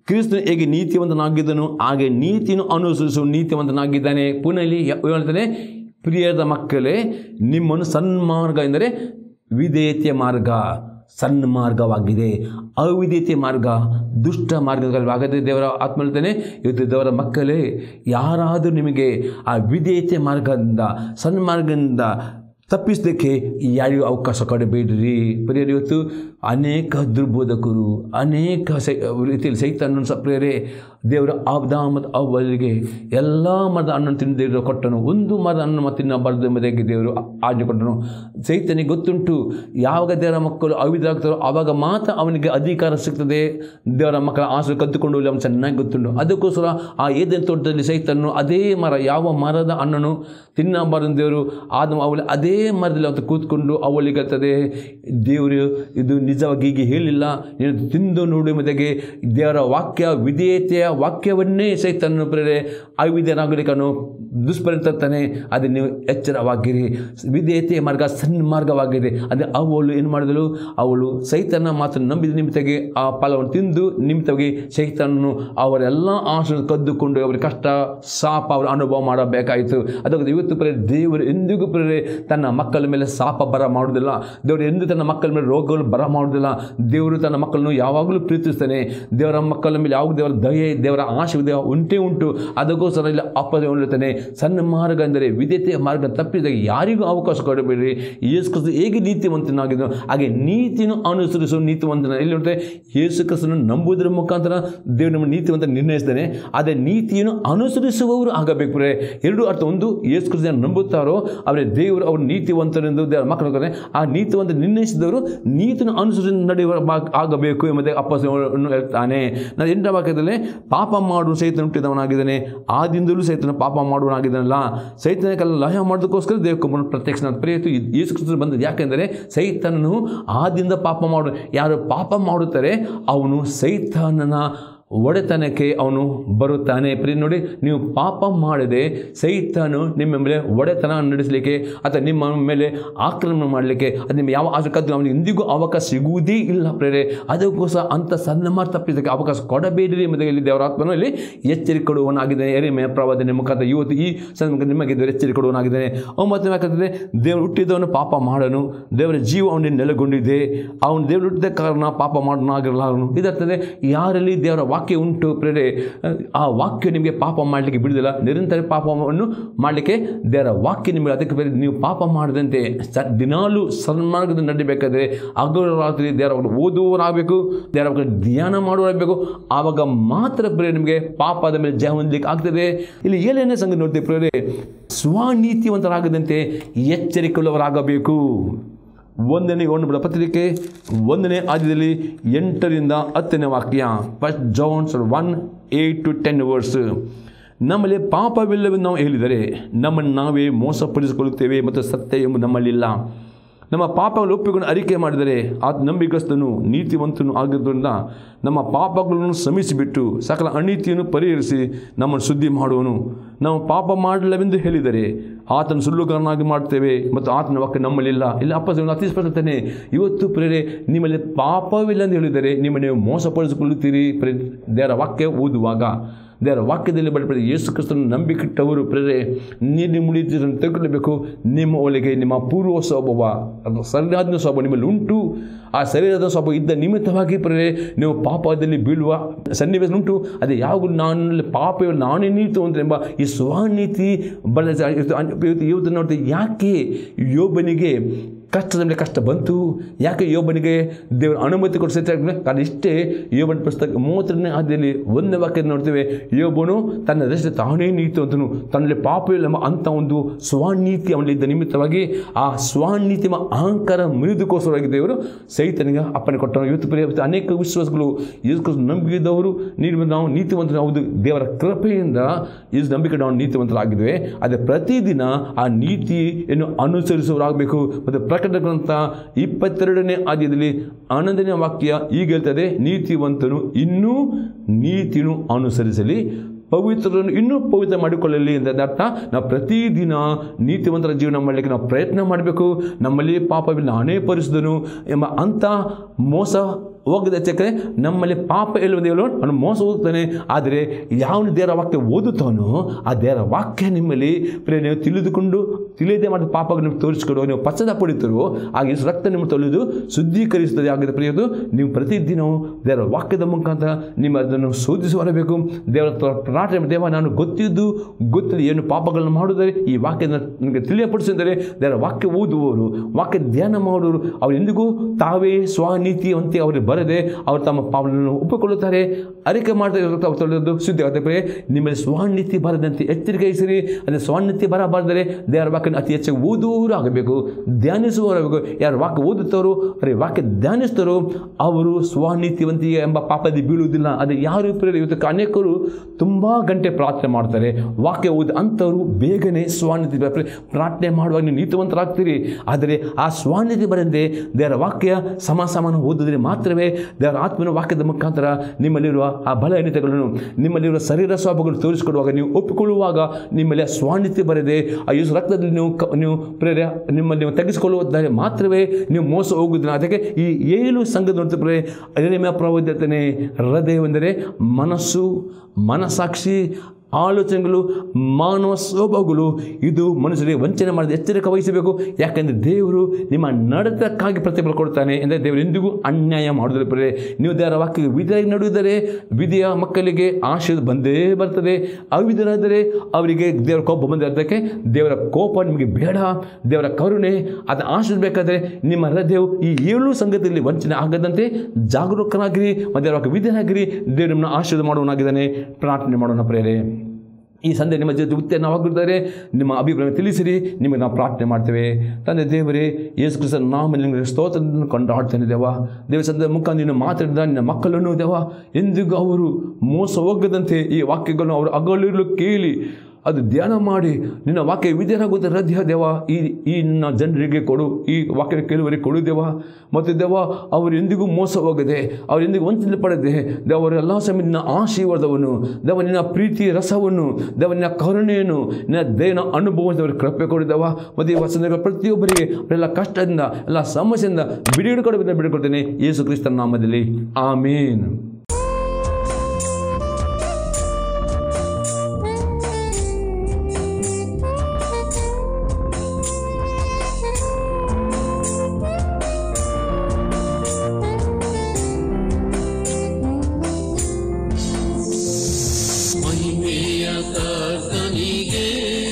ಕ್ರಿಸ್ತನು ಹೇಗೆ ನೀತಿವಂತನಾಗಿದ್ದನು ಹಾಗೆ ನೀತಿಯನ್ನು ಅನುಸರಿಸುವ ನೀತಿವಂತನಾಗಿದ್ದಾನೆ ಪುನಃ ಇಲ್ಲಿ ಯ- ಹೇಳ್ತಾನೆ ಪ್ರಿಯದ ಮಕ್ಕಳೇ ನಿಮ್ಮನ್ನು ಸನ್ಮಾರ್ಗ ಎಂದರೆ ವಿಧೇಯತೆಯ ಮಾರ್ಗ ಸನ್ಮಾರ್ಗವಾಗಿದೆ ಅವಿಧೇಯತೆ ಮಾರ್ಗ ದುಷ್ಟ ಮಾರ್ಗಗಳಾಗದೆ ದೇವರ ಆತ್ಮ ಹೇಳ್ತಾನೆ ಇವತ್ತು ದೇವರ ಮಕ್ಕಳೇ ಯಾರಾದರೂ ನಿಮಗೆ ಆ ವಿಧೇಯತೆ ಮಾರ್ಗದಿಂದ ಸನ್ಮಾರ್ಗದಿಂದ ತಪ್ಪಿಸಲಿಕ್ಕೆ ಯಾರಿಗೂ ಅವಕಾಶ ಕೊಡಬೇಡ್ರಿ ಪ್ರಿಯರು ಇವತ್ತು ಅನೇಕ ದುರ್ಬೋಧಕರು ಅನೇಕ ಸೈ ರೀತಿಯಲ್ಲಿ ಸೈತನ್ನು ಸಹ ಪ್ರಿಯರೇ ದೇವರ ಆಬ್ದ ಮತ್ತು ಅವರಿಗೆ ಎಲ್ಲ ಮರದ ಹಣ್ಣನ್ನು ತಿಂದು ದೇವರು ಕೊಟ್ಟನು ಒಂದು ಮರದ ಹಣ್ಣು ಮತ್ತು ತಿನ್ನಬಾರದು ಎಂಬುದಾಗಿ ದೇವರು ಆಜ್ಞೆ ಕೊಟ್ಟನು ಸೈತನಿಗೆ ಗೊತ್ತುಂಟು ಯಾವಾಗ ದೇವರ ಮಕ್ಕಳು ಅವಿದ್ರಾಗ್ತಾರೋ ಆವಾಗ ಮಾತ್ರ ಅವನಿಗೆ ಅಧಿಕಾರ ಸಿಗ್ತದೆ ದೇವರ ಮಕ್ಕಳ ಆಸೆ ಕದ್ದುಕೊಂಡು ಹೋಗಲಿ ಅವನು ಚೆನ್ನಾಗಿ ಗೊತ್ತುಂಟು ಅದಕ್ಕೋಸ್ಕರ ಆ ಏದೇನು ತೋಟದಲ್ಲಿ ಸೈತನ್ನು ಅದೇ ಮರ ಯಾವ ಮರದ ಹಣ್ಣನ್ನು ತಿನ್ನಬಾರದು ದೇವರು ಆದ ಅವಳು ಅದೇ ಮರದಲ್ಲಿ ಅವತ್ತು ಕೂತ್ಕೊಂಡು ಅವಳಿಗೆ ಹೇಳ್ತದೆ ದೇವರು ಇದು ನಿಜವಾಗಿ ಹೀಗೆ ಹೇಳಿಲ್ಲ ನೀನು ತಿಂದು ನೋಡು ಎಂಬುದಾಗಿ ದೇವರ ವಾಕ್ಯ ವಿಧೇಯತೆಯ ವಾಕ್ಯವನ್ನೇ ಸೈತನ್ನು ಪ್ರೇರೆ ಅವಿಧೇಯನಾಗಲಿಕ್ಕೆ ದುಷ್ಪರಿಣ ತರ್ತಾನೆ ಅದು ನೀವು ಎಚ್ಚರವಾಗಿರಿ ವಿಧೇಯತೆಯ ಮಾರ್ಗ ಸನ್ಮಾರ್ಗವಾಗಿದೆ ಅದೇ ಅವಳು ಏನು ಮಾಡಿದಳು ಅವಳು ಸೈತನ ಮಾತನ್ನು ನಂಬಿದ ನಿಮಿತ್ತವಾಗಿ ಆ ಫಲವನ್ನು ತಿಂದು ನಿಮಿತ್ತವಾಗಿ ಸೈತನನ್ನು ಅವರೆಲ್ಲ ಆಶೆ ಕದ್ದುಕೊಂಡು ಅವರ ಕಷ್ಟ ಶಾಪ ಅವರು ಅನುಭವ ಮಾಡಬೇಕಾಯಿತು ಅದಕ್ಕೆ ಇವತ್ತು ಪ್ರೇರೆ ದೇವರು ಎಂದಿಗೂ ಪ್ರೇರೆ ತನ್ನ ಮಕ್ಕಳ ಮೇಲೆ ಶಾಪ ಬರ ಮಾಡುವುದಿಲ್ಲ ದೇವರು ಎಂದು ತನ್ನ ಮಕ್ಕಳ ಮೇಲೆ ರೋಗಗಳು ಬರ ಮಾಡುವುದಿಲ್ಲ ದೇವರು ತನ್ನ ಮಕ್ಕಳನ್ನು ಯಾವಾಗಲೂ ಪ್ರೀತಿಸ್ತಾನೆ ದೇವರ ಮಕ್ಕಳ ಮೇಲೆ ಯಾವಾಗ ದೇವರ ದಯೆ ದೇವರ ಆಶೀರ್ವಾದ ಉಂಟೇ ಉಂಟು ಅದಕ್ಕೋಸ್ಕರ ಇಲ್ಲಿ ಅಪ್ಪದೆ ಹೇಳ್ತಾನೆ ಸಣ್ಣ ಮಾರ್ಗ ಅಂದರೆ ವಿದ್ಯತೆಯ ಮಾರ್ಗ ತಪ್ಪಿದಾಗ ಯಾರಿಗೂ ಅವಕಾಶ ಕೊಡಬೇಡಿ ಯೇಸು ಕ್ರಿಸ್ತ ಹೇಗೆ ನೀತಿವಂತನಾಗಿದ್ದು ಹಾಗೆ ನೀತಿಯನ್ನು ಅನುಸರಿಸುವ ನೀತಿವಂತನ ಇಲ್ಲಿ ನೋಡ್ತಾರೆ ಯೇಸು ಕ್ರಿಸ್ತನ ನಂಬುವುದರ ಮುಖಾಂತರ ದೇವರು ನಮ್ಮ ನೀತಿವಂತ ನಿರ್ಣಯಿಸ್ತಾನೆ ಆದರೆ ನೀತಿಯನ್ನು ಅನುಸರಿಸುವವರು ಆಗಬೇಕು ಪ್ರಿಯರೇ. ಎರಡು ಅರ್ಥ ಒಂದು ಯೇಸು ಕ್ರಿಸ್ತನ ನಂಬುತ್ತಾರೋ ಅವರೇ ದೇವರು ಅವರು ನೀತಿವಂತರೆಂದು ದೇವರ ಮಕ್ಕಳು ಹೇಳ್ತಾರೆ. ಆ ನೀತಿವಂತ ನಿರ್ಣಯಿಸಿದವರು ನೀತಿಯನ್ನು ಅನುಸರಿಸಿ ನಡೆಯುವ ಬಾ- ಆಗಬೇಕು ಎಂಬುದೇ ಅಪ್ಪಸವನ್ನು ಹೇಳ್ತಾನೆ ನಾನು ಎಂಟನೇ ವಾಕ್ಯದಲ್ಲಿ ಪಾಪ ಮಾಡುವ ಸೈತನ ಹುಟ್ಟಿದವನಾಗಿದ್ದಾನೆ ಆದಿಂದಲೂ ಸೈತನ ಪಾಪ ಮಾಡುವನಾಗಿದ್ದಾನಲ್ಲ ಸೈತನಕ್ಕೆಲ್ಲ ಲಯ ಮಾಡೋದಕ್ಕೋಸ್ಕರ ದೇವಕುಮಾರನ ಪ್ರತ್ಯಕ್ಷ ಪ್ರಿಯತು ಯೇಸು ಕ್ರಿಸ್ತರು ಬಂದದ್ದು ಯಾಕೆಂದರೆ ಸೈತನನು ಆದಿಂದ ಪಾಪ ಮಾಡು ಯಾರು ಪಾಪ ಮಾಡುತ್ತಾರೆ ಅವನು ಸೈತಾನನ ಒಡೆತನಕ್ಕೆ ಅವನು ಬರುತ್ತಾನೆ ಪ್ರಿಯ ನೋಡಿ ನೀವು ಪಾಪ ಮಾಡದೆ ಸೈತಾನು ನಿಮ್ಮ ಮೇಲೆ ಒಡೆತನ ನಡೆಸಲಿಕ್ಕೆ ಅಥವಾ ನಿಮ್ಮ ಮೇಲೆ ಆಕ್ರಮಣ ಮಾಡಲಿಕ್ಕೆ ಅದು ನಿಮ್ಮ ಯಾವ ಆಸೆ ಕದ್ದು ಅವನಿಗೆ ಎಂದಿಗೂ ಅವಕಾಶ ಸಿಗುವುದೇ ಇಲ್ಲ ಪ್ರೇರೆ ಅದಕ್ಕೋಸ್ಕರ ಅಂಥ ಸನ್ಮಾರ್ ತಪ್ಪಿಸಕ್ಕೆ ಅವಕಾಶ ಕೊಡಬೇಡಿರಿ ಎಂಬುದಾಗಿ ಇಲ್ಲಿ ದೇವರ ಆತ್ಮನು ಇಲ್ಲಿ ಎಚ್ಚರಿಕೆ ಕೊಡುವನಾಗಿದ್ದಾನೆ ಎರಿಮೆ ಪ್ರವಾದನೆ ಮುಖಾಂತರ ಇವತ್ತು ಈ ಸಂದರ್ಭ ನಿಮಗೆ ದೇವರು ಎಚ್ಚರಿಕೆ ಕೊಡುವನಾಗಿದ್ದಾನೆ ಒಂಬತ್ತನೇ ಯಾಕಂದರೆ ದೇವರು ಹುಟ್ಟಿದವನು ಪಾಪ ಮಾಡನು ದೇವರ ಜೀವ ಅವನಿಗೆ ನೆಲೆಗೊಂಡಿದೆ ಅವನು ದೇವರು ಹುಟ್ಟಿದ ಕಾರಣ ಪಾಪ ಮಾಡನಾಗಿರಲಾರನು ಇದರ್ಥದೆ ಯಾರಲ್ಲಿ ದೇವರ ವಾಕ್ಯ ಉಂಟು ಪ್ರೇರೆ ಆ ವಾಕ್ಯ ನಿಮಗೆ ಪಾಪ ಮಾಡಲಿಕ್ಕೆ ಬಿಡುದಿಲ್ಲ ನಿರಂತರ ಪಾಪವನ್ನು ಮಾಡಲಿಕ್ಕೆ ದೇವರ ವಾಕ್ಯ ನಿಮಗೆ ಅದಕ್ಕೆ ಬೇರೆ ನೀವು ಪಾಪ ಮಾಡದಂತೆ ಸ ದಿನಾಲೂ ಸನ್ಮಾರ್ಗದಲ್ಲಿ ನಡಿಬೇಕಾದ್ರೆ ಹಗಲು ರಾತ್ರಿ ದೇವರ ವಾಕ್ಯ ಓದುವರಾಗಬೇಕು ದೇವರ ವಾಕ್ಯ ಧ್ಯಾನ ಮಾಡುವರಾಗಬೇಕು ಆವಾಗ ಮಾತ್ರ ಪ್ರೇರೆ ನಿಮಗೆ ಪಾಪದ ಮೇಲೆ ಜಯ ಹೊಂದಲಿಕ್ಕೆ ಆಗ್ತದೆ ಇಲ್ಲಿ ಏನೇನೇ ಸಂಗತಿ ನೋಡ್ತೀವಿ ಪ್ರೇರೆ ಸ್ವನೀತಿವಂತರಾಗದಂತೆ ಎಚ್ಚರಿಕೆಯುಳ್ಳವರಾಗಬೇಕು ಒಂದನೇ ಒಂದು ಪತ್ರಿಕೆ ಒಂದನೇ ಆದ್ಯದಲ್ಲಿ ಎಂಟರಿಂದ ಹತ್ತನೇ ವಾಕ್ಯ first John's one eight to ten verse ನಮ್ಮಲ್ಲಿ ಪಾಪವಿಲ್ಲವೆಂದು ನಾವು ಹೇಳಿದರೆ ನಮ್ಮನ್ನು ನಾವೇ ಮೋಸಪಡಿಸಿಕೊಳ್ಳುತ್ತೇವೆ ಮತ್ತು ಸತ್ಯ ಎಂಬುದು ನಮ್ಮಲ್ಲಿಲ್ಲ ನಮ್ಮ ಪಾಪಗಳನ್ನು ಒಪ್ಪಿಕೊಂಡು ಅರಿಕೆ ಮಾಡಿದರೆ ಆ ನಂಬಿಕಸ್ತನು ನೀತಿವಂತನು ಆಗಿದ್ದರಿಂದ ನಮ್ಮ ಪಾಪಗಳನ್ನು ಶ್ರಮಿಸಿಬಿಟ್ಟು ಸಕಲ ಅನೀತಿಯನ್ನು ಪರಿಹರಿಸಿ ನಮ್ಮನ್ನು ಶುದ್ಧಿ ಮಾಡುವನು ನಾವು ಪಾಪ ಮಾಡಲಿಲ್ಲವೆಂದು ಹೇಳಿದರೆ ಆತನ ಸುಳ್ಳುಗಾರನಾಗಿ ಮಾಡ್ತೇವೆ ಮತ್ತು ಆತನ ವಾಕ್ಯ ನಮ್ಮಲ್ಲಿಲ್ಲ ಇಲ್ಲ ಅಪ್ಪ ದೇವರು ಅತಿ ಸ್ಪಷ್ಟತಾನೆ ಇವತ್ತು ಪ್ರೇರೆ ನಿಮ್ಮಲ್ಲಿ ಪಾಪವಿಲ್ಲ ಎಂದು ಹೇಳಿದರೆ ನಿಮ್ಮನ್ನು ನೀವು ಮೋಸಪಡಿಸಿಕೊಳ್ಳುತ್ತೀರಿ ಪ್ರೇ ದೇವರ ವಾಕ್ಯ ಓದುವಾಗ ದೇವರ ವಾಕ್ಯದಲ್ಲಿ ಬಡಪಡ ಯೇಸು ಕ್ರಿಸ್ತನ ನಂಬಿಕಿಟ್ಟವರು ಪ್ರೇರೆ ನೀರು ಮುಳಿತಿದ್ದನ್ನು ತೆಗೆದುಕೊಳ್ಳಬೇಕು ನಿಮ್ಮ ಒಳಗೆ ನಿಮ್ಮ ಪೂರ್ವ ಸ್ವಭಾವ ಅದು ಸರಿಯಾದ ಸ್ವಭಾವ ನಿಮ್ಮಲ್ಲಿ ಉಂಟು ಆ ಸರಿಯಾದ ಸ್ವಭಾವ ಇದ್ದ ನಿಮಿತ್ತವಾಗಿ ಪ್ರೇರೆ ನೀವು ಪಾಪದಲ್ಲಿ ಬೀಳುವ ಸನ್ನಿವೇಶ ಉಂಟು ಅದೇ ಯಾವಾಗಲೂ ನಾನು ಪಾಪ ನಾನೇ ನೀತು ಅಂತ ಎಂಬ ಈ ಸ್ವನೀತಿ ಬಲ ಇವತ್ತು ಇವತ್ತು ನೋಡ್ತೀವಿ ಯಾಕೆ ಯೋಬನಿಗೆ ಕಷ್ಟದ ಮೇಲೆ ಕಷ್ಟ ಬಂತು ಯಾಕೆ ಯೋಬನಿಗೆ ದೇವರ ಅನುಮತಿ ಕೊಟ್ಟು ಸತ್ಯ ಕಾರಣ ಇಷ್ಟೇ ಯೋಬನ ಪುಸ್ತಕ ಮೂವತ್ತನೇ ಆದ್ಯದಲ್ಲಿ ಒಂದನೇ ವಾಕ್ಯ ನೋಡ್ತೇವೆ ಯೋಬನು ತನ್ನ ದೃಷ್ಟಿ ತಾನೇ ನೀತಿ ಅಂತನು ತನ್ನಲ್ಲಿ ಪಾಪ ಇಲ್ಲ ಎಂಬ ಅಂಥ ಒಂದು ಸ್ವನೀತಿ ಅವನಲ್ಲಿದ್ದ ನಿಮಿತ್ತವಾಗಿ ಆ ಸ್ವನೀತಿ ಎಂಬ ಅಹಂಕಾರ ಮುರಿದುಕೋಸ್ಕರವಾಗಿ ದೇವರು ಸೈತನಿಗೆ ಅಪ್ಪನೆ ಕೊಟ್ಟನು ಇವತ್ತು ಪ್ರಿಯ ಅನೇಕ ವಿಶ್ವಾಸಗಳು ಯೇಸು ನಂಬಿದವರು ನೀನು ನಾವು ನೀತಿವಂತರು ಹೌದು ದೇವರ ಕೃಪೆಯಿಂದ ಯೇಸು ನಂಬಿಕೆ ನಾವು ನೀತಿವಂತರಾಗಿದ್ದೇವೆ ಅದೇ ಪ್ರತಿದಿನ ಆ ನೀತಿಯನ್ನು ಅನುಸರಿಸುವರಾಗಬೇಕು ಮತ್ತು ಪ್ರಕಟ ಗ್ರಂಥ ಇಪ್ಪತ್ತೆರಡನೇ ಆದ್ಯದಲ್ಲಿ ಆನಂದನೇ ವಾಕ್ಯ ಈಗ ಹೇಳ್ತದೆ ನೀತಿವಂತನು ಇನ್ನೂ ನೀತಿಯನ್ನು ಅನುಸರಿಸಲಿ ಪವಿತ್ರರನ್ನು ಇನ್ನೂ ಪವಿತ್ರ ಮಾಡಿಕೊಳ್ಳಲಿ ಅಂತ ಅರ್ಥ ನಾವು ಪ್ರತಿದಿನ ನೀತಿವಂತರ ಜೀವನ ಮಾಡಲಿಕ್ಕೆ ನಾವು ಪ್ರಯತ್ನ ಮಾಡಬೇಕು ನಮ್ಮಲ್ಲಿ ಪಾಪವಿಲ್ಲ ನಾನೇ ಪರಿಸಿದನು ಎಂಬ ಅಂಥ ಮೋಸ ಹೋಗದ ಯಾಕಂದರೆ ನಮ್ಮಲ್ಲಿ ಪಾಪ ಇಲ್ಲದೆ ಅವನು ಮೋಸ ಹೋಗ್ತಾನೆ ಆದರೆ ಯಾವನು ದೇವರ ವಾಕ್ಯ ಓದುತ್ತಾನೋ ಆ ದೇವರ ವಾಕ್ಯ ನಿಮ್ಮಲ್ಲಿ ಪ್ರಿಯ ನೀವು ತಿಳಿದುಕೊಂಡು ತಿಳಿಯದೆ ಮಾಡಿದ ಪಾಪಗಳನ್ನು ನೀವು ತೋರಿಸಿಕೊಡುವ ನೀವು ಪಶ್ಚಾತ್ತಾಪ ಪಡಿತರು ಆಗ ಯೇಸು ರಕ್ತ ನಿಮ್ಮ ತೊಳೆದು ಶುದ್ಧೀಕರಿಸುತ್ತದೆ ಆಗಿದ ಪ್ರಿಯದು ನೀವು ಪ್ರತಿದಿನವೂ ದೇವರ ವಾಕ್ಯದ ಮುಖಾಂತರ ನಿಮ್ಮ ಅದನ್ನು ಶೋಧಿಸಿ ಬರಬೇಕು ದೇವರ ಹತ್ರ ಪ್ರಾರ್ಥನೆ ಮಾಡಿ, ದೇವ ನಾನು ಗೊತ್ತಿದ್ದು ಗೊತ್ತಿಲ್ಲ ಏನು ಪಾಪಗಳನ್ನು ಮಾಡುವುದರೆ ಈ ವಾಕ್ಯದ ನನಗೆ ತಿಳಿಯಪಡಿಸಿದರೆ ದೇವರ ವಾಕ್ಯ ಓದುವವರು ವಾಕ್ಯ ಧ್ಯಾನ ಮಾಡುವವರು ಅವರು ಎಂದಿಗೂ ತಾವೇ ಸ್ವನೀತಿಯಂತೆ ಅವರಿಗೆ ಬರದೆ ಅವರು ತಮ್ಮ ಪಾಪಗಳನ್ನು ಒಪ್ಪಿಕೊಳ್ಳುತ್ತಾರೆ ಅರಿಕೆ ಮಾಡ್ತಾರೆ ರಕ್ತ ತೊಳೆದು ಶುದ್ಧಿ ಆಗುತ್ತೆ ನಿಮ್ಮಲ್ಲಿ ಸ್ವನೀತಿ ಬರದಂತೆ ಎಚ್ಚರಿಕೆ ವಹಿಸಿರಿ ಅಂದರೆ ಸ್ವನೀತಿ ಬರಬಾರ್ದರೆ ದೇವರ ವಾಕ್ಯನ ಅತಿ ಹೆಚ್ಚಾಗಿ ಓದುವವರು ಆಗಬೇಕು ಧ್ಯಾನಿಸುವವರಾಗಬೇಕು ಯಾರು ವಾಕ್ಯ ಓದುತ್ತಾರೋ ಅರೆ ವಾಕ್ಯ ಧ್ಯಾನಿಸ್ತಾರೋ ಅವರು ಸ್ವನೀತಿವಂತಿಗೆ ಎಂಬ ಪಾಪದಲ್ಲಿ ಬೀಳುವುದಿಲ್ಲ ಅದು ಯಾರು ಪ್ರೇರ ಇವತ್ತು ಅನೇಕರು ತುಂಬ ಗಂಟೆ ಪ್ರಾರ್ಥನೆ ಮಾಡ್ತಾರೆ ವಾಕ್ಯ ಓದಿ ಅಂಥವರು ಬೇಗನೆ ಸ್ವಾನಿಧಿ ಬರ- ಪ್ರಾರ್ಥನೆ ಮಾಡುವಾಗ ನೀವು ನೀತಿವಂತರಾಗ್ತೀರಿ ಆದರೆ ಆ ಸ್ವಾನಿಧಿ ಬರದೆ ದೇವರ ವಾಕ್ಯ ಸಮ ಸಮಾನ ಓದಿದ್ರೆ ಮಾತ್ರವೇ ದೇವರ ಆತ್ಮನ ವಾಕ್ಯದ ಮುಖಾಂತರ ನಿಮ್ಮಲ್ಲಿರುವ ಆ ಬಲಹೀನತೆಗಳನ್ನು ನಿಮ್ಮಲ್ಲಿರುವ ಶರೀರ ಸ್ವಭಾವಗಳನ್ನು ತೋರಿಸಿಕೊಡುವಾಗ ನೀವು ಒಪ್ಪಿಕೊಳ್ಳುವಾಗ ನಿಮ್ಮಲ್ಲಿ ಆ ಸ್ವಾನಿಧ್ಯ ಬರದೆ ಆ ಯೇಸು ರಕ್ತದಲ್ಲಿ ನೀವು ಕ- ನೀವು ಪ್ರೇರ ನಿಮ್ಮಲ್ಲಿ ನೀವು ತೆಗೆಸಿಕೊಳ್ಳುವುದಾದರೆ ಮಾತ್ರವೇ ನೀವು ಮೋಸ ಹೋಗುವುದಿಲ್ಲ ಅದಕ್ಕೆ ಈ ಏಳು ಸಂಘದ ಪ್ರೇರೆ ಎರೆಮೆಯ ಪ್ರವೋದ್ಯತನೆ ಹೃದಯವೆಂದರೆ ಮನಸ್ಸು ಮನಸಾಕ್ಷಿ ಆಲೋಚನೆಗಳು ಮಾನವ ಸ್ವಭಾವಗಳು ಇದು ಮನುಷ್ಯರಿಗೆ ವಂಚನೆ ಮಾಡಿದ ಎಚ್ಚರಿಕೆ ವಹಿಸಬೇಕು ಯಾಕೆಂದರೆ ದೇವರು ನಿಮ್ಮ ನಡತಕ್ಕಾಗಿ ಪ್ರತಿಫಲ ಕೊಡ್ತಾನೆ ಎಂದರೆ ದೇವರು ಎಂದಿಗೂ ಅನ್ಯಾಯ ಮಾಡುವುದಿಲ್ಲ ಪ್ರಿಯರೇ. ನೀವು ದೇವರ ವಾಕ್ಯಕ್ಕೆ ವಿಧಿಯಾಗಿ ನಡೆಯುವುದರೆ ವಿಧಿಯ ಮಕ್ಕಳಿಗೆ ಆಶೀರ್ವಾದ ಬಂದೇ ಬರ್ತದೆ ಅವಿಧರಾದರೆ ಅವರಿಗೆ ದೇವರ ಕೋಪ ಬಂದೇ ಅದಕ್ಕೆ ದೇವರ ಕೋಪ ನಿಮಗೆ ಬೇಡ ದೇವರ ಕರುಣೆ ಅದನ್ನು ಆಶೀರ್ವಾದ ಬೇಕಾದರೆ ನಿಮ್ಮ ಹೃದಯವು ಈ ಏಳು ಸಂಗತಿಯಲ್ಲಿ ವಂಚನೆ ಆಗದಂತೆ ಜಾಗರೂಕರಾಗಿರಿ ಮತ್ತು ದೇವರ ವಾಕ್ಯ ವಿಧಿಯಾಗಿರಿ ದೇವರು ನಿಮ್ಮನ್ನು ಆಶೀರ್ವಾದ ಮಾಡುವನಾಗಿದ್ದಾನೆ ಪ್ರಾರ್ಥನೆ ಮಾಡೋಣ ಪ್ರೇರೆ ಈ ಸಂದೆ ನಿಮ್ಮ ಜೊತೆ ಉತ್ತೇಜನವಾಗಿದ್ದಾರೆ ನಿಮ್ಮ ಅಭಿಪ್ರಾಯ ತಿಳಿಸಿರಿ ನಿಮಗೆ ನಾವು ಪ್ರಾರ್ಥನೆ ಮಾಡ್ತೇವೆ ತಂದೆ ದೇವರೇ ಯೇಸು ಕ್ರಿಸ್ತ ನಾಮ ನಿಮಗೆ ಸ್ತೋತ್ರವನ್ನು ಕೊಂಡಾಡ್ತೇನೆ ದೇವ ದೇವ ಸಂದ ಮುಖ ನೀನು ಮಾತಾಡಿದ ನಿನ್ನ ಮಕ್ಕಳನ್ನು ದೇವ ಎಂದಿಗೂ ಅವರು ಮೋಸ ಹೋಗದಂತೆ ಈ ವಾಕ್ಯಗಳನ್ನು ಅವರು ಅಗಲಿರಲು ಕೇಳಿ ಅದು ಧ್ಯಾನ ಮಾಡಿ ನಿನ್ನ ವಾಕ್ಯ ವಿಧಿಯರಾಗುವಂಥ ಹೃದಯ ದೇವ ಈ ಈ ನಿನ್ನ ಜನರಿಗೆ ಕೊಡು ಈ ವಾಕ್ಯ ಕೇಳುವರಿಗೆ ಕೊಡು ದೇವ ಮತ್ತು ದೇವ ಅವರು ಎಂದಿಗೂ ಮೋಸ ಹೋಗದೆ ಅವರು ಎಂದಿಗೂ ವಂಚನೆ ಪಡದೆ ದೇವರ ಎಲ್ಲ ಸಮಯ ನಿನ್ನ ಆಶೀರ್ವಾದವನ್ನು ದೇವ ನಿನ್ನ ಪ್ರೀತಿ ರಸವನ್ನು ದೇವ ನಿನ್ನ ಕರುಣೆಯನ್ನು ನಿನ್ನ ದೇವನ ಅನುಭವವನ್ನು ಅವ್ರಿಗೆ ಕೃಪೆ ಕೊಡಿದವ ಮತ್ತು ಈ ವಸಂತಗಳ ಪ್ರತಿಯೊಬ್ಬರಿಗೆ ಎಲ್ಲ ಕಷ್ಟದಿಂದ ಎಲ್ಲ ಸಮಸ್ಯೆಯಿಂದ ಬಿಡುಗಡೆ ಕೊಡಬೇಕು ಬಿಡುಕೊಡ್ತೇನೆ ಯೇಸು ಕ್ರಿಸ್ತನ ನಾಮದಲ್ಲಿ ಆಮೇನ್ ಮಹಿಮೆಯ ಕರ್ತನಿಗೆ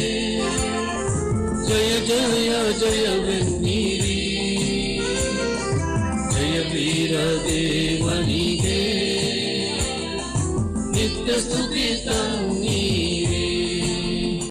ಜಯ ಜಯ ಜಯವೆನ್ನಿರಿ ಜಯ ವೀರ ದೇವನಿಗೆ ನಿತ್ಯ ಸ್ತುತಿ ತನ್ನಿ